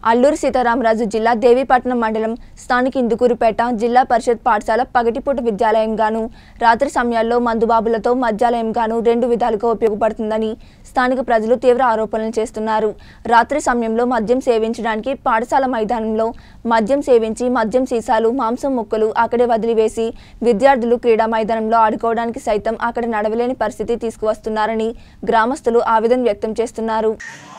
అల్లూరు సీతారామరాజు జిల్లా దేవీపట్నం మండలం స్థానిక ఇందుకూరుపేట జిల్లా పరిషత్ పాఠశాల పగటిపూట విద్యాలయంగాను రాత్రి సమయాల్లో మందుబాబులతో మద్యాలయంగాను రెండు విధాలుగా ఉపయోగపడుతుందని స్థానిక ప్రజలు తీవ్ర ఆరోపణలు చేస్తున్నారు రాత్రి సమయంలో మద్యం సేవించడానికి పాఠశాల మైదానంలో మద్యం సేవించి మద్యం సీసాలు మాంసం ముక్కలు అక్కడే వదిలివేసి విద్యార్థులు క్రీడా మైదానంలో ఆడుకోవడానికి సైతం అక్కడ నడవలేని పరిస్థితి తీసుకువస్తున్నారని గ్రామస్తులు ఆవేదన వ్యక్తం చేస్తున్నారు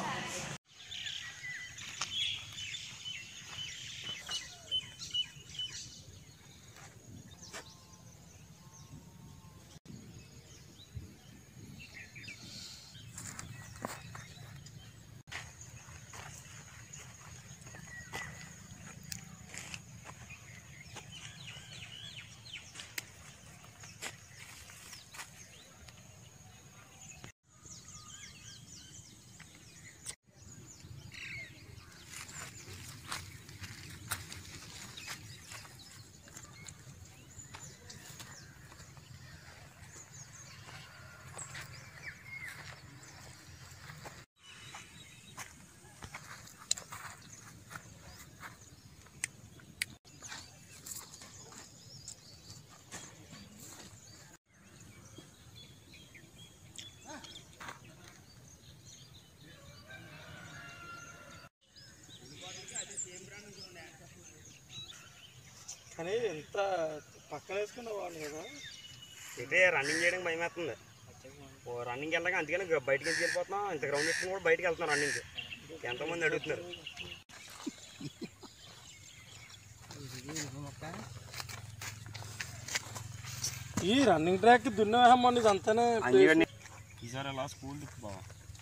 కానీ ఎంత పక్కన వేసుకున్న వాళ్ళు కదా అయితే రన్నింగ్ చేయడానికి భయం వేస్తుంది ఓ రన్నింగ్ వెళ్ళక అందుకని గ- బయటికి ఎందుకు వెళ్ళిపోతున్నాం ఇంత గ్రౌండ్ వేసుకుని కూడా బయటికి వెళ్తున్నాం రన్నింగ్ ఎంతమంది అడుగుతున్నారు ఈ రన్నింగ్ ట్రాక్ దున్నవేహమ్మని ఇదంతానే ఈసారి అలా స్కూల్ దిక్కు బావా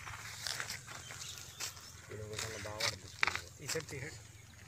టీషర్ట్ టీషర్ట్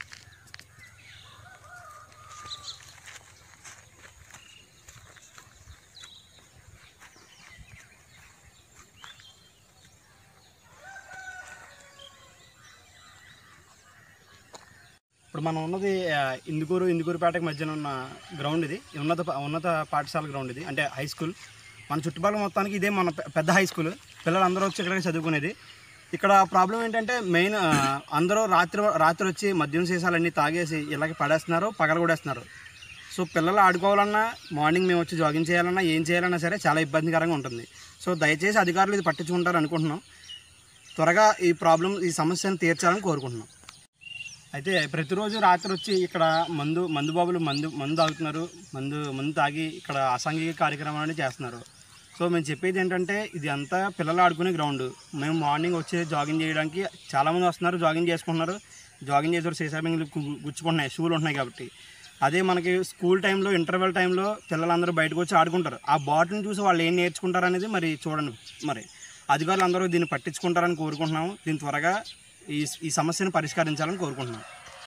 ఇప్పుడు మనం ఉన్నది ఆ, ఇందుకూరు ఇందుకూరుపేటకి మధ్యన ఉన్న గ్రౌండ్ ఇది ఉన్నత ప- ఉన్నత పాఠశాల గ్రౌండ్ ఇది అంటే హై స్కూల్ మన చుట్టుపక్కల మొత్తానికి ఇదే మన పె- పెద్ద హై స్కూల్ పిల్లలందరూ వచ్చి ఇక్కడికి చదువుకునేది ఇక్కడ ప్రాబ్లం ఏంటంటే మెయిన్ ఆ, అందరూ రాత్రి రాత్రి వచ్చి మద్యం సీసాలన్నీ తాగేసి ఇలాగే పడేస్తున్నారు పగలగొడేస్తున్నారు సో పిల్లలు ఆడుకోవాలన్నా మార్నింగ్ మేము వచ్చి జాగింగ్ చేయాలన్నా ఏం చేయాలన్నా సరే చాలా ఇబ్బందికరంగా ఉంటుంది సో దయచేసి అధికారులు ఇది పట్టించుకుంటారు అనుకుంటున్నాం త్వరగా ఈ ప్రాబ్లం ఈ సమస్యను తీర్చాలని కోరుకుంటున్నాం అయితే ప్రతిరోజు రాత్రి వచ్చి ఇక్కడ మందు మందు బాబులు మందు మందు తాగుతున్నారు మందు మందు తాగి ఇక్కడ అసాంఘిక కార్యక్రమాలని చేస్తున్నారు సో మేము చెప్పేది ఏంటంటే ఇది అంతా పిల్లలు ఆడుకునే గ్రౌండ్ మేము మార్నింగ్ వచ్చి జాగింగ్ చేయడానికి చాలామంది వస్తున్నారు జాగింగ్ చేసుకుంటున్నారు జాగింగ్ చేసేవారు సీసా బింగులు గు- గుచ్చుకుంటున్నాయి షూలు ఉంటున్నాయి కాబట్టి అదే మనకి స్కూల్ టైంలో ఇంటర్వెల్ టైంలో పిల్లలందరూ బయటకు వచ్చి ఆడుకుంటారు ఆ బాటిల్ని చూసి వాళ్ళు ఏం నేర్చుకుంటారు అనేది మరి చూడండి మరి అధికారులు అందరూ దీన్ని పట్టించుకుంటారని కోరుకుంటున్నాము దీన్ని త్వరగా ఈ ఈ సమస్యను పరిష్కరించాలని కోరుకుంటున్నాం